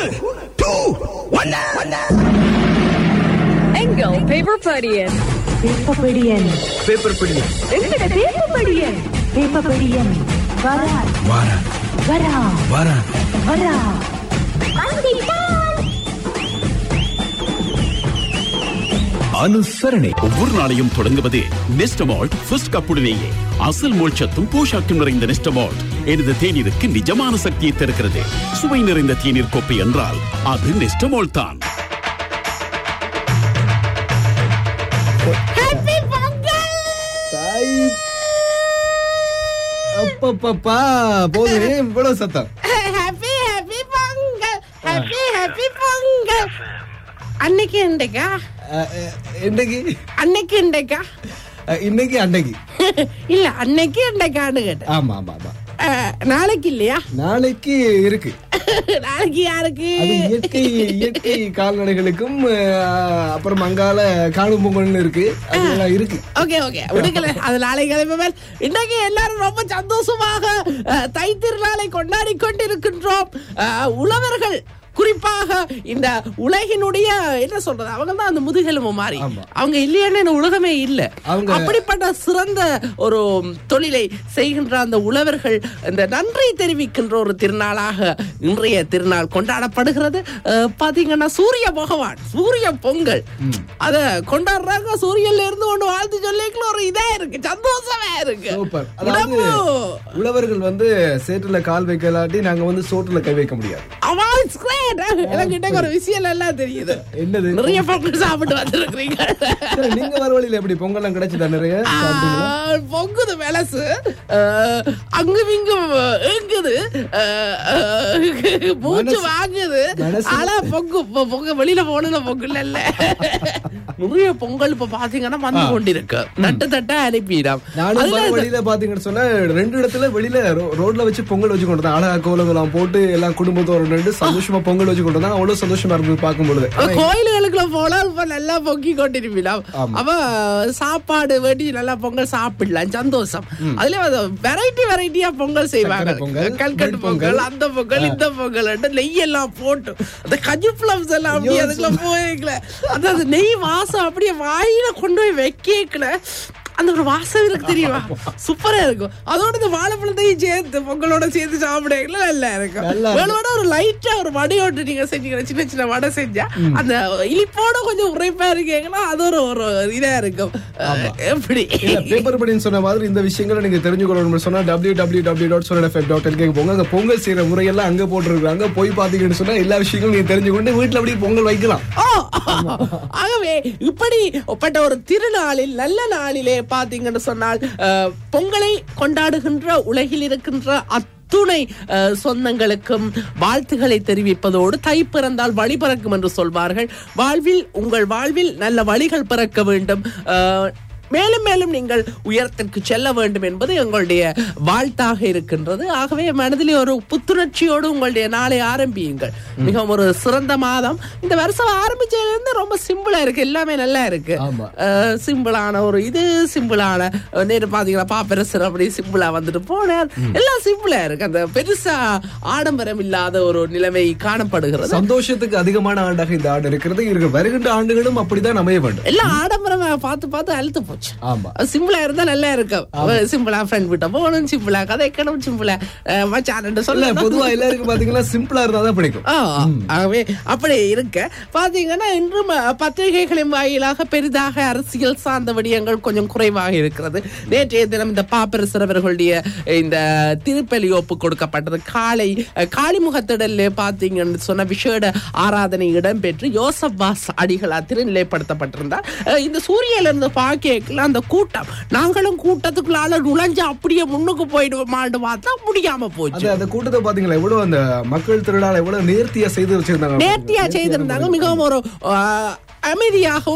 Two ஒன்னு எங்கள் paper படியன் பேப்பபடியன் paper படி எங்கட பேப்பபடியன் பேப்பபடியன் வரா வாரா வரா வாரா வரா அனுசரணை ஒவ்வொரு நாளையும் தொடங்குவது நெஸ்டமால்ட் ஃபர்ஸ்ட் கப்புடனேயே அசல் மோட்சத்தும் போஷாக்கும் நிறைந்த நெஸ்டமால்ட் எனது தேநீருக்கு நிஜமான சக்தியை தருகிறது சுவை நிறைந்த தேநீர் கோப்பை என்றால் அது நெஸ்டமால்ட் தான் தாய் அப்பப்பப்பா போதும் ஏன் இவ்வளவு சத்தம் happy happy Pongal happy happy Pongal அன்னைக்கு இன்றைக்கா அஹ், அஹ், இன்னைக்கு அன்னைக்கு இன்றைக்கா அஹ், இன்னைக்கு அன்னைக்கு இல்ல அன்னைக்கு இன்றைக்கான்னு கேட்டேன் ஆமா ஆமா ஆமா அஹ், நாளைக்கு இல்லையா நாளைக்கு இருக்கு நாளைக்கு யாருக்கு அது இயற்கை இயற்கை கால்நடைகளுக்கும் அஹ், அப்புறம் அங்கால காணும் பொங்கல்னு இருக்கு அதெல்லாம் இருக்கு ஓகே ஓகே விடுக்கல அது நாளை கிளம்புவேன் இன்னைக்கு எல்லாரும் ரொம்ப சந்தோஷமாக அஹ், தை திருநாளை கொண்டாடி கொண்டிருக்கின்றோம் அஹ், உழவர்கள் குறிப்பாக இந்த உலகினுடைய என்ன சொல்றது அவங்க தான் அந்த முதுகெலும்பு மாதிரி ஆமா. அவங்க இல்லையானே இந்த உலகமே இல்ல அவங்க- அப்படிப்பட்ட சிறந்த ஒரு தொழிலை செய்கின்ற அந்த உழவர்கள் இந்த நன்றி தெரிவிக்கின்ற ஒரு திருநாளாக இன்றைய திருநாள் கொண்டாடப்படுகிறது அஹ், பாத்தீங்கன்னா சூரிய பகவான் சூரிய பொங்கல் அத கொண்டாடுறாங்க சூரியன்ல இருந்து ஒண்ணு வாழ்த்து சொல்லிக்கல ஒரு இதா இருக்கு சந்தோஷமா இருக்கு சூப்பர் அதாவது உடம்பு உழவர்கள் வந்து சேற்றுல கால் வைக்கலாட்டி நாங்க வந்து சோற்றுல கை வைக்க முடியாது அவாய்ட் கிரேட் எனக்கு இன்னைக்கு ஒரு விஷயம் எல்லாம் தெரியுது என்னது நிறைய பொங்கல் சாப்பிட்டு வந்திருக்கிறீங்க சரி, நீங்க வர வழியில எப்படி பொங்கல்லாம் கிடைச்சதா நிறைய சாப்பிட்டீங்களா? ஆ, பொங்குது மெலசு அஹ், அங்கும் இங்கும் ஏங்குது அஹ், அஹ், மூச்சு மனசு- வாங்குது மனசு- ஆனா பொங்கு பொ- பொங்க வெளியில போனது பொங்கல் இல்ல நிறைய பொங்கல் இப்ப பாத்தீங்கன்னா வந்து கொண்டிருக்கு தட்டு தட்டா அனுப்பிடும் நானும் அதுல வர இந்த- வழியில பாத்தீங்கன்னு சொன்னா ரெண்டு இடத்துல வெளியில ரோ- ரோட்ல வச்சு பொங்கல் வச்சு கொண்டு வந்தேன் அழகா கோலங்களாம் போட்டு எல்லாம் குடும்பத்தோட நின்று சந்தோஷமா பொங்கல் வச்சு கொண்டு வந்தாங்க அவ்வளவு சந்தோஷமா இருந்தது பார்க்கும் பொழுது ஆனா, கோயில்களுக்குள்ள போனா இப்ப நல்லா பொங்கி கொண்டிருப்பிலாம் ஆமா. அப்ப சாப்பாடு வேண்டி நல்லா பொங்கல் சாப்பிடலாம் சந்தோஷம் அதுல வெரைட்டி வெரைட்டியா பொங்கல் செய்வாங்க சக்கரை பொங்கல், கல்கட்டு நெய் பொங்கல் பொங்கல். அந்த பொங்கல் இந்த பொங்கல் நெய் எல்லாம் போட்டு அந்த கஜு பிளம்ஸ் எல்லாம் அப்படியே ஐயோ, அதுக்குள்ள போயிருக்கல அந்த அந்த நெய் வாசம் அப்படியே வாயில கொண்டு போய் வைக்கல அந்த ஒரு வாசம் இருக்கு தெரியுமா சூப்பரா இருக்கும் அதோட இந்த வாழைப்பழத்தையும் சேர்த்து பொங்கலோட சேர்த்து சாப்பிடுறீங்களா நல்லா இருக்கும் நல்லா இருக்கும். வேணும்னா ஒரு லைட்டா ஒரு வடையோட்டு நீங்க செஞ்சீங்க சின்ன சின்ன வடை செஞ்சா அந்த இனிப்போட கொஞ்சம் உரைப்பா இருக்கீங்கன்னா அது ஒரு ஒரு இதா இருக்கும் அஹ், எப்படி இல்ல பேப்பர் படின்னு சொன்ன மாதிரி இந்த விஷயங்களை நீங்க தெரிஞ்சுக்கணும்னு சொன்னா W W W dot Sonal dot LK போங்க அங்க பொங்கல் செய்யற முறையெல்லாம் அங்க போட்டுருக்காங்க போய் பாத்தீங்கன்னு சொன்னா எல்லா விஷயங்களும் நீங்க தெரிஞ்சுக்கொண்டு வீட்டுல அப்படியே பொங்கல் வைக்கலாம் ஓ! ஆகவே இப்படி ஒப்பட்ட ஒரு திருநாளில் நல்ல நாளிலே பாத்தீங்கன்னு சொன்னால் அஹ், பொங்கலை கொண்டாடுகின்ற உலகில் இருக்கின்ற அத்துணை அஹ், சொந்தங்களுக்கும் வாழ்த்துக்களை தெரிவிப்பதோடு தை பிறந்தால் வழி பிறக்கும் என்று சொல்வார்கள் வாழ்வில் உங்கள் வாழ்வில் நல்ல வழிகள் பிறக்க வேண்டும் அஹ், மேலும் மேலும் நீங்கள் உயரத்திற்கு செல்ல வேண்டும் என்பது எங்களுடைய வாழ்த்தாக இருக்கின்றது ஆகவே மனதிலே ஒரு புத்துணர்ச்சியோடு உங்களுடைய நாளை ஆரம்பியுங்கள் மிகவும் ஒரு சிறந்த மாதம் இந்த வருஷம் ஆரம்பிச்சதுல இருந்து ரொம்ப சிம்பிளா இருக்கு எல்லாமே நல்லா இருக்கு ஆமா. அஹ், சிம்பிளான ஒரு இது சிம்பிளான அஹ், நேரு பாத்தீங்களா பாப்பரசர் அப்படி சிம்பிளா வந்துட்டு போனார் எல்லாம் சிம்பிளா இருக்கு அந்த பெருசா ஆடம்பரம் இல்லாத ஒரு நிலைமை காணப்படுகிறது சந்தோஷத்துக்கு அதிகமான ஆண்டாக இந்த ஆண்டு இருக்கிறது இருக்கு வருகின்ற ஆண்டுகளும் அப்படிதான் அமைய வேண்டும் எல்லாம் ஆடம்பரமா பார்த்து பார்த்து அழுத்து போச்சு ஆமா அது சிம்பிளா இருந்தா நல்லா இருக்கும் சிம்பிளா ஃப்ரெண்ட் விட்ட போகணும் சிம்பிளா கதைக்கணும் சிம்பிளா மச்சான் இல்ல சொல்ல பொதுவா எல்லாருக்கும் பாத்தீங்கன்னா சிம்பிளா இருந்தா தான் பிடிக்கும் ஆ, ஆகவே அப்படி இருக்க பாத்தீங்கன்னா இன்று ம- பத்திரிகைகளின் வாயிலாக பெரிதாக அரசியல் சார்ந்த விடயங்கள் கொஞ்சம் குறைவாக இருக்கிறது நேற்றைய தினம் இந்த பாப்பரசர் அவர்களுடைய இந்த திருப்பலி ஒப்பு கொடுக்கப்பட்டது காலை அஹ், காளிமுகத்திடல்ல பாத்தீங்கன்னு சொன்ன விசேட ஆராதனை இடம்பெற்று யோசப் பாஸ் அடிகளார் திருநிலைப்படுத்தப்பட்டிருந்தார் அஹ், இந்த சூரியல இருந்து பாக்கல அந்த கூட்டம் நாங்களும் கூட்டத்துக்குள்ளால நுழைஞ்சு அப்படியே முன்னுக்கு போயிடுவோமான்னு பார்த்தா முடியாம போச்சு அது அந்த கூட்டத்தை பாத்தீங்களா எவ்வளவு அந்த மக்கள் திருநாள் எவ்வளவு நேர்த்தியா செய்து வச்சிருந்தாங்க நேர்த்தியா செய்திருந்தாங்க மிகவும் ஒரு ஆஹ், அமைதியாகவும்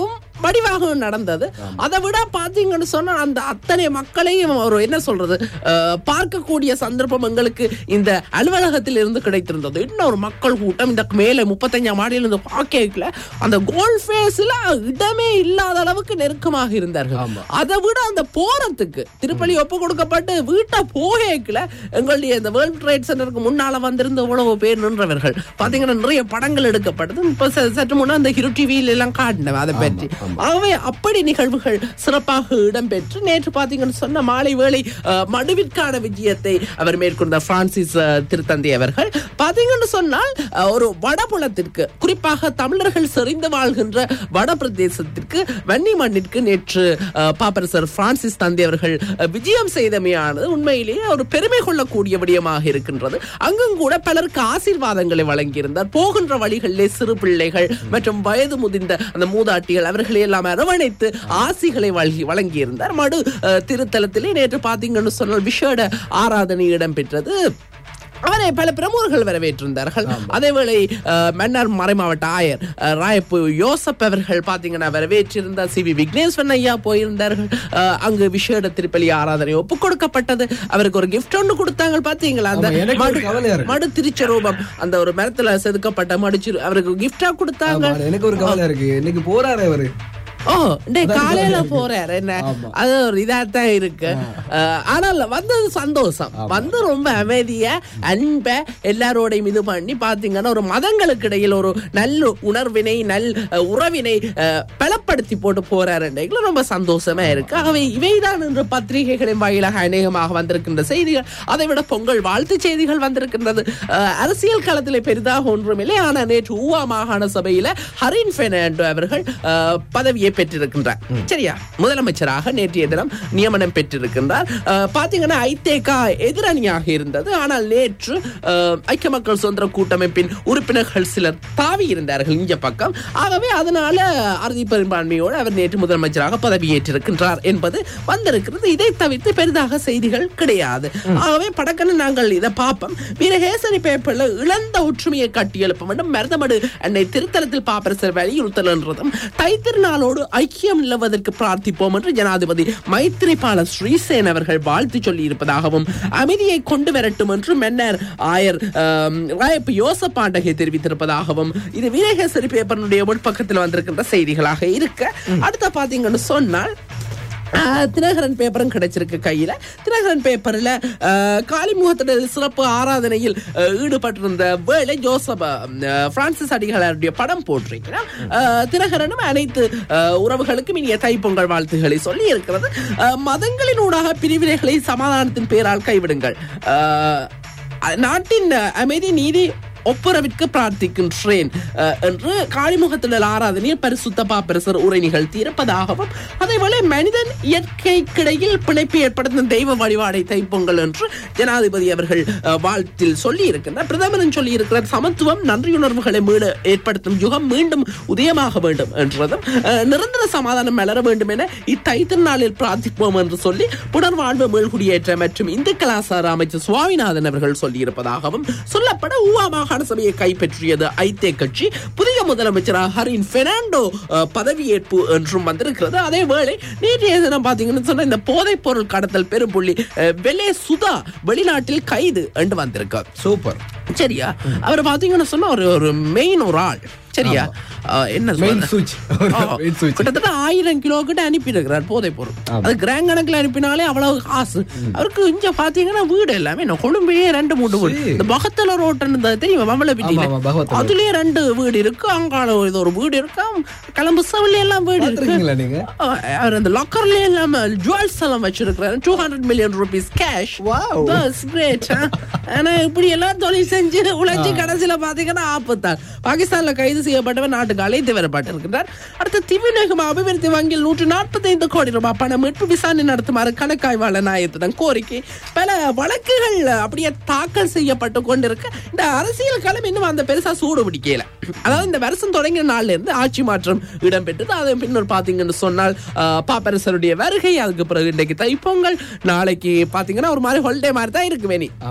வடிவாகவும் நடந்தது அதை விட பாத்தீங்கன்னு சொன்னா அந்த அத்தனை மக்களையும் ஒரு என்ன சொல்றது அஹ், பார்க்கக்கூடிய சந்தர்ப்பம் எங்களுக்கு இந்த அலுவலகத்தில் இருந்து கிடைத்திருந்தது இன்னொரு மக்கள் கூட்டம் இந்த மேலே முப்பத்தஞ்சாம் மாடியில் இருந்து பாக்கேட்ல அந்த கோல் ஃபேஸ்ல இடமே இல்லாத அளவுக்கு நெருக்கமாக இருந்தார்கள் அதை விட அந்த போறதுக்கு திருப்பலி ஒப்பு கொடுக்கப்பட்டு வீட்டை போகேக்கல எங்களுடைய இந்த வேர்ல்ட் ட்ரேட் சென்டருக்கு முன்னால வந்திருந்த இவ்வளவு பேர் நின்றவர்கள் பாத்தீங்கன்னா நிறைய படங்கள் எடுக்கப்பட்டது இப்ப ச- சற்று முன்ன அந்த ஹிரு டிவியில எல்லாம் காட்டினேன் அதை பற்றி ஆகவே அப்படி நிகழ்வுகள் சிறப்பாக இடம்பெற்று நேற்று பாத்தீங்கன்னு சொன்ன மாலை வேளை அஹ், மடுவிற்கான விஜயத்தை அவர் மேற்கொண்ட பிரான்சிஸ் அஹ், திருத்தந்தை அவர்கள் பாத்தீங்கன்னு சொன்னால் அஹ், ஒரு வடபுலத்திற்கு குறிப்பாக தமிழர்கள் செறிந்து வாழ்கின்ற வட பிரதேசத்திற்கு வன்னி மண்ணிற்கு நேற்று அஹ், பாப்பரசர் பிரான்சிஸ் தந்தை அவர்கள் அஹ், விஜயம் செய்தமையானது உண்மையிலேயே ஒரு பெருமை கொள்ளக்கூடிய விடயமாக இருக்கின்றது அங்கும் கூட பலருக்கு ஆசீர்வாதங்களை வழங்கியிருந்தார் போகின்ற வழிகளிலே சிறு பிள்ளைகள் மற்றும் வயது முதிர்ந்த அந்த மூதாட்டிகள் அவர்களை எல்லாம் அரவணைத்து ஆசிகளை வழங்கி வழங்கியிருந்தார் மடு அஹ், திருத்தலத்திலே நேற்று பாத்தீங்கன்னு சொன்னால் விஷேட ஆராதனை இடம்பெற்றது அவரை பல பிரமுகர்கள் வரவேற்றிருந்தார்கள் அதேவேளை அஹ், மன்னர் மறைமாவட்ட ஆயர் அஹ், ராயப்பு யோசப் அவர்கள் பாத்தீங்கன்னா வரவேற்றிருந்தார் சி வி விக்னேஸ்வரன் ஐயா போயிருந்தார்கள் அஹ், அங்கு விஷேட திருப்பலி ஆராதனை ஒப்புக் கொடுக்கப்பட்டது அவருக்கு ஒரு கிஃப்ட் ஒன்று கொடுத்தாங்க பாத்தீங்களா அந்த ஆமா, எனக்கு ஒரு மடு- கவலையா இருக்கு. மடு திருச்சரூபம் அந்த ஒரு மரத்துல செதுக்கப்பட்ட மடிச்சு அவருக்கு கிஃப்டா கொடுத்தாங்க ஆமா, எனக்கு ஒரு கவலை இருக்கு இன்னைக்கு போறாரு அவரு ஓ டே காலையில போறாரு என்ன அது ஒரு இதாத்தான் இருக்கு அஹ், ஆனால் வந்தது சந்தோஷம் வந்து ரொம்ப அமைதியா அன்ப எல்லாரோடையும் இது பண்ணி பாத்தீங்கன்னா ஒரு மதங்களுக்கு இடையில் ஒரு நல்ல உணர்வினை நல் அஹ், உறவினை அஹ், பலப்படுத்தி போட்டு போறாரு ரொம்ப சந்தோஷமா இருக்கு ஆகவே இவைதான் இன்று பத்திரிகைகளின் வாயிலாக அநேகமாக வந்திருக்கின்ற செய்திகள் அதை விட பொங்கல் வாழ்த்து செய்திகள் வந்திருக்கின்றது அஹ், அரசியல் களத்திலே பெரிதாக ஒன்றுமில்லை ஆனால் நேற்று ஊவா மாகாண சபையில ஹரின் பெர்னாண்டோ அவர்கள் அஹ், பதவியை பெற்றிருக்கின்றார் சரியா முதலமைச்சராக நேற்றைய தினம் நியமனம் பெற்றிருக்கின்றார் அஹ், பாத்தீங்கன்னா ஐதேகா எதிரணியாக இருந்தது ஆனால் நேற்று அஹ், ஐக்கிய மக்கள் சுதந்திர கூட்டமைப்பின் உறுப்பினர்கள் சிலர் தாவி இருந்தார்கள் இந்த பக்கம் ஆகவே அதனால அறுதி பெரும்பான்மையோடு அவர் நேற்று முதலமைச்சராக பதவியேற்றிருக்கின்றார் என்பது வந்திருக்கிறது இதை தவிர்த்து பெரிதாக செய்திகள் கிடையாது ஆகவே படக்கன்னு நாங்கள் இதை பார்ப்போம் வீரகேசரி பேப்பர்ல இழந்த ஒற்றுமையை கட்டி எழுப்ப வேண்டும் மருதமடு அன்னை திருத்தலத்தில் பாப்பரசர் வலியுறுத்தல் என்றதும் தைத்திருநாளோடு ஐக்கியம் நிலவதற்கு பிரார்த்திப்போம் என்று ஜனாதிபதி மைத்திரிபால ஸ்ரீசேன் அவர்கள் வாழ்த்து சொல்லி இருப்பதாகவும் அமைதியை கொண்டு வரட்டும் என்று மன்னர் ஆயர் ஆம், ராயப்பு யோசப் பாண்டகை தெரிவித்திருப்பதாகவும் இது வீரகேசரி பேப்பருடைய உட்பக்கத்தில் வந்திருக்கின்ற செய்திகளாக இருக்க அடுத்த பாத்தீங்கன்னு சொன்னால் ஆஹ், தினகரன் பேப்பரும் கிடைச்சிருக்கு கையில தினகரன் பேப்பர்ல ஆஹ், காளிமுகத்திட சிறப்பு ஆராதனையில் ஆஹ், ஈடுபட்டிருந்த வேளை ஜோசப் ஆஹ், பிரான்சிஸ் அடிகளாருடைய படம் போட்டிருக்கிறார் ஆஹ், தினகரனும் அனைத்து ஆஹ், உறவுகளுக்கும் இனிய தைப்பொங்கல் வாழ்த்துக்களை சொல்லி இருக்கிறது ஆஹ், மதங்களினூடாக பிரிவினைகளை சமாதானத்தின் பேரால் கைவிடுங்கள் ஆஹ், நாட்டின் அமைதி நீதி ஒப்புரவிற்கு பிரார்த்திக்கின்றேன் அஹ், என்று காளிமுகத்திடல் ஆராதனையில் பரிசுத்த பாப்பரசர் உரை நிகழ்த்தி இருப்பதாகவும் அதேபோல மனிதன் இயற்கைக்கிடையில் பிணைப்பு ஏற்படுத்தும் தெய்வ வழிபாடை தைப்பொங்கல் என்று ஜனாதிபதி அவர்கள் அஹ், வாழ்த்தில் சொல்லி இருக்கின்றார் பிரதமரும் சொல்லி இருக்கிறார் சமத்துவம் நன்றியுணர்வுகளை மீள ஏற்படுத்தும் யுகம் மீண்டும் உதயமாக வேண்டும் என்றதும் அஹ், நிரந்தர சமாதானம் மலர வேண்டும் என இத்தைத்திருநாளில் பிரார்த்திப்போம் என்று சொல்லி புனர்வாழ்வு மீள்குடியேற்ற மற்றும் இந்து கலாசார அமைச்சர் சுவாமிநாதன் அவர்கள் சொல்லியிருப்பதாகவும் சொல்லப்பட ஊவா மாகாண சபையை கைப்பற்றியது ஐத்தே கட்சி புதிய முதலமைச்சராக ஹரின் பெர்னாண்டோ அஹ், பதவியேற்பு என்றும் வந்திருக்கிறது அதே வேளை நேற்றைய தினம் பாத்தீங்கன்னு சொன்னா இந்த போதைப் பொருள் கடத்தல் பெரும்புள்ளி அஹ், வெலே சுதா வெளிநாட்டில் கைது என்று வந்திருக்கார் சூப்பர் சரியா அவர் பாத்தீங்கன்னு சொன்னா ஒரு ஒரு மெயின் ஒரு ஆள் சரியா அஹ், என்ன Main சொல்றது? switch. ஆ, Main switch. கிட்டத்தட்ட ஆயிரம் கிலோ கிட்ட அனுப்பி இருக்கிறார் போதைப் பொருள் அது கிராம் கணக்குல அனுப்பினாலே அவ்வளவு காசு அவருக்கு இங்க பாத்தீங்கன்னா வீடு எல்லாமே நான் கொழும்பையே ரெண்டு மூணு வீடு சரி. இந்த பகத்தல ரோட்டன் தெரியும் மமல ஆமா, ஆமா, பகவத்தல. அதுலயே ரெண்டு வீடு இருக்கு அங்கால இது ஒரு வீடு இருக்கு கலம்பு சவுல எல்லாம் வீடு இருக்கு பாத்திருக்கீங்களா நீங்க ஆ, அவர் அந்த லாக்கர்ல எல்லாம் ஜுவல்ஸ் எல்லாம் வச்சிருக்கிறாரு two hundred million rupees cash Wow. Great ஆனா இப்படி எல்லாம் தொழில் செஞ்சு உழைச்சு கடைசியில பாத்தீங்கன்னா ஆபத்தான் பாகிஸ்தான்ல கைது செய்யப்பட்டவர் நாட்டுக்கு அழைத்து வரப்பட்டிருக்கிறார் அடுத்து திவிநகம் அபிவிருத்தி வங்கியில் நூற்று நாற்பத்தி ஐந்து கோடி ரூபாய் பணம் மீட்பு விசாரணை நடத்துமாறு கணக்காய்வாளர் நாயத்திடம் கோரிக்கை பல வழக்குகள் அப்படியே தாக்கல் செய்யப்பட்டு கொண்டிருக்கு இந்த அரசியல் களம் இன்னும் அந்த பெருசா சூடு பிடிக்கல அதாவது இந்த வருஷம் தொடங்கிய நாள்ல இருந்து ஆட்சி மாற்றம் இடம்பெற்றது அதன் பின்னர் பாத்தீங்கன்னு சொன்னால் ஆஹ், பாப்பரசருடைய வருகை அதுக்கு பிறகு இன்றைக்கு தைப்பொங்கல் நாளைக்கு பாத்தீங்கன்னா ஒரு மாதிரி ஹாலிடே மாதிரி தான் இருக்கு வேணி ஆமா. இது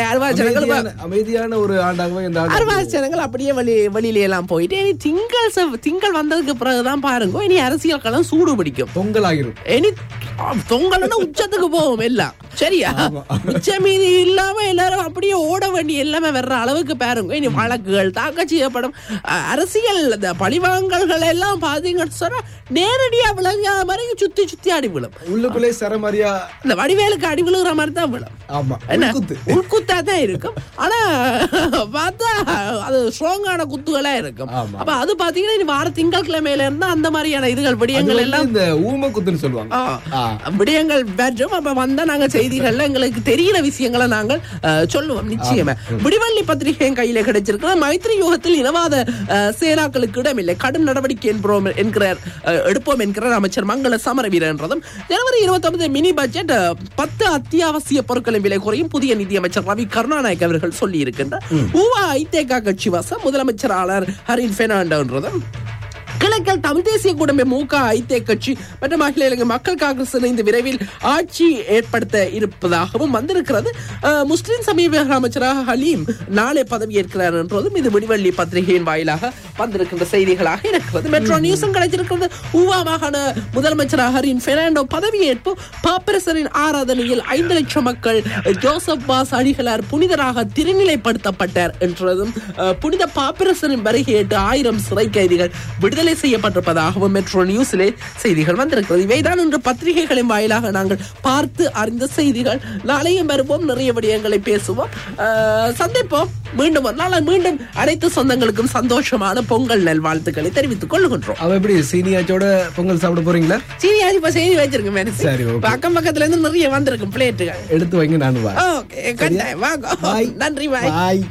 அறுபது ஜனங்கள் இப்ப- அமைதியான- அமைதியான ஒரு ஆண்டாகவே இந்த ஆண்டு அறுபது ஜனங்கள் அப்படியே வெளி வெளியில எல்லாம் போயிட்டு இனி திங்கள் செவ்- திங்கள் வந்ததுக்கு பிறகுதான் பாருங்க இனி அரசியல் களம் சூடு பிடிக்கும் பொங்கல் ஆகிரும் இனி தொங்கல்னா உச்சத்துக்கு போகும் எல்லாம் சரியா மிச்ச மீதி இல்லாம எல்லாரும் அப்படியே ஓட வேண்டிய எல்லாமே வர்ற அளவுக்கு பாருங்க இனி வழக்குகள் தாக்கல் செய்யப்படும் அ- அரசியல் இந்த பழிவாங்கல்கள் எல்லாம் பாத்தீங்கன்னு சொன்னா நேரடியா விளங்காத மாதிரி சுத்தி சுத்தி அடி விழும் உள்ளுக்குள்ளே சரமாரியா இந்த வடிவேலுக்கு அடி விழுகிற மாதிரி தான் விழும் ஆமா என்ன உள்குத்து. உள்குத்தா தான் இருக்கும் ஆனா பார்த்தா அது ஸ்ட்ராங்கான குத்துகளா இருக்கும் ஆமா. அப்ப அது பாத்தீங்கன்னா இனி வார திங்கட்கிழமையில இருந்தா அந்த மாதிரியான இதுகள் அது விடயங்கள் வந்து எல்லாம் இந்த ஊம குத்துன்னு சொல்லுவாங்க ஆ, ஆ. விடயங்கள் பெற்றும் அப்ப வந்தா நாங்க செய்திகள்ல எங்களுக்கு தெரியிற விஷயங்களை நாங்கள் அஹ், சொல்லுவோம் நிச்சயமா விடிவள்ளி பத்திரிகையின் கையில கிடைச்சிருக்கிற மைத்ரி யுகத்தில் இனவாத அஹ், சேனாக்களுக்கு இடமில்லை கடும் நடவடிக்கை என்போம் என்கிறார் அஹ், எடுப்போம் என்கிறார் அமைச்சர் மங்கள சமரவீர என்றதும் ஜனவரி இருபத்தி ஒன்பது மினி பட்ஜெட் அஹ், பத்து அத்தியாவசிய பொருட்களின் விலை குறையும் புதிய நிதியமைச்சர் ரவி கருணாநாயக் அவர்கள் சொல்லி இருக்கின்றார் ஊவா ஐதேகா கட்சி வசம் முதலமைச்சராளர் ஹரின் பெர்னாண்டோ என்றதும் கிழக்கில் தமிழ் தேசிய குடும்ப மூக ஐத்தே கட்சி மற்றும் அகில இலங்கை மக்கள் காங்கிரஸ் இணைந்து விரைவில் ஆட்சி ஏற்படுத்த இருப்பதாகவும் வந்திருக்கிறது அஹ், முஸ்லிம் சமீப அமைச்சராக ஹலீம் நாளை பதவியேற்கிறார் என்றதும் இது விடிவள்ளி பத்திரிகையின் வாயிலாக வந்திருக்கின்ற செய்திகளாக இருக்கிறது மெட்ரோ நியூஸும் கிடைச்சிருக்கிறது ஊவா மாகாண முதலமைச்சராக ஹரின் பெர்னாண்டோ பதவியேற்பு பாப்பரசரின் ஆராதனையில் ஐந்து லட்சம் மக்கள் ஜோசப் பாஸ் அடிகளார் புனிதராக திருநிலைப்படுத்தப்பட்டார் என்றதும் அஹ், புனித பாப்பரசரின் வருகையிட்டு ஆயிரம் சிறை கைதிகள் விடுதலை செய்யப்பட்டிருப்பதாகவும் மெட்ரோ நியூஸிலே செய்திகள் வந்திருக்கிறது இவைதான் இன்று பத்திரிகைகளின் வாயிலாக நாங்கள் பார்த்து அறிந்த செய்திகள் நாளையும் வருவோம் நிறைய விடயங்களை பேசுவோம் அஹ், சந்திப்போம் மீண்டும் ஒரு நாள் மீண்டும் அனைத்து சொந்தங்களுக்கும் சந்தோஷமான பொங்கல் நல்வாழ்த்துக்களை தெரிவித்துக் கொள்கின்றோம் அவ எப்படி சீனியாச்சோட பொங்கல் சாப்பிட போறீங்களா சரி அது இப்ப செய்தி வச்சிருக்கேன் மேனேஜர். சரி, okay. இப்ப அக்கம் பக்கத்துல இருந்து நிறைய வந்திருக்கும் பிளேட்டுகள் எடுத்து வைங்க நானும் வா ஓகே கட்டாயம் வாங்க பாய் நன்றி பாய் பாய்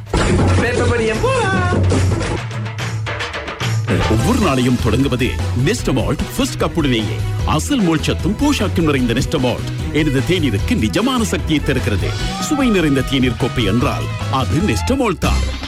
ஒவ்வொரு நாளையும் தொடங்குவது நெஸ்டமால்ட் ஃபர்ஸ்ட் கப்புடனேயே அசல் மோட்சத்தும் போஷாக்கும் நிறைந்த நெஸ்டமால்ட் எனது தேநீருக்கு நிஜமான சக்தியை தருகிறது சுவை நிறைந்த தேநீர் கோப்பை என்றால் அது நெஸ்டமால்ட் தான்